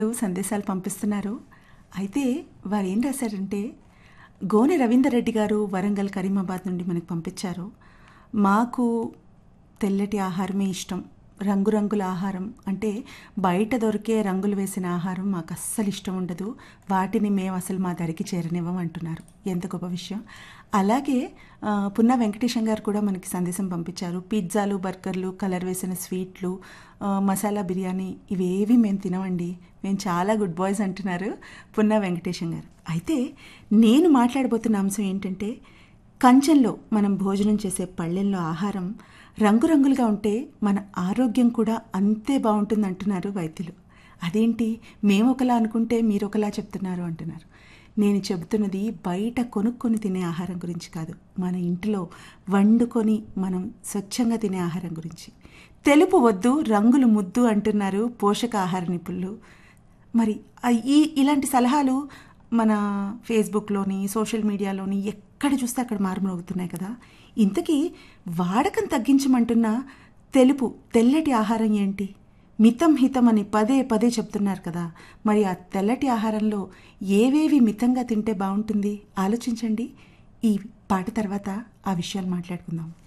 సందేశాలు పంపిస్తున్నారు అయితే వారు ఏం రాశారంటే గోనె రవీందర్ రెడ్డి గారు వరంగల్ కరీమాబాద్ నుండి మనకు పంపించారు మాకు తెల్లటి ఆహారమే ఇష్టం రంగురంగుల ఆహారం అంటే బయట దొరికే రంగులు వేసిన ఆహారం మాకు అస్సలు ఇష్టం ఉండదు వాటిని మేము అసలు మా దరికి చేరనివ్వం అంటున్నారు ఎంత గొప్ప విషయం అలాగే ఆ, పున్నా వెంకటేశం గారు కూడా మనకి సందేశం పంపించారు పిజ్జాలు బర్గర్లు కలర్ వేసిన స్వీట్లు ఆ, మసాలా బిర్యానీ ఇవేవి మేము తినమండి మేము చాలా గుడ్ బాయ్స్ అంటున్నారు పున్నా వెంకటేశం గారు అయితే నేను మాట్లాడబోతున్న అంశం ఏంటంటే కంచంలో మనం భోజనం చేసే పళ్ళెల్లో ఆహారం రంగురంగులుగా ఉంటే మన ఆరోగ్యం కూడా అంతే బాగుంటుంది అంటున్నారు వైద్యులు అదేంటి మేము ఒకలా అనుకుంటే మీరు ఒకలా చెప్తున్నారు అంటున్నారు నేను చెబుతున్నది బయట కొనుక్కొని తినే ఆహారం గురించి కాదు మన ఇంటిలో వండుకొని మనం స్వచ్ఛంగా తినే ఆహారం గురించి తెలుపు వద్దు రంగులు ముద్దు అంటున్నారు పోషకాహార నిపుణులు మరి ఆ ఈ ఇలాంటి సలహాలు మన ఫేస్బుక్లోని సోషల్ మీడియాలోని ఎక్కడ చూస్తే అక్కడ మారుమోగుతున్నాయి కదా ఇంతకీ వాడకం తగ్గించమంటున్న తెలుపు తెల్లటి ఆహారం ఏంటి మితం హితం అని పదే పదే చెప్తున్నారు కదా మరి ఆ తెల్లటి ఆహారంలో ఏవేవి మితంగా తింటే బాగుంటుంది ఆలోచించండి ఈ పాట తర్వాత ఆ విషయాలు మాట్లాడుకుందాం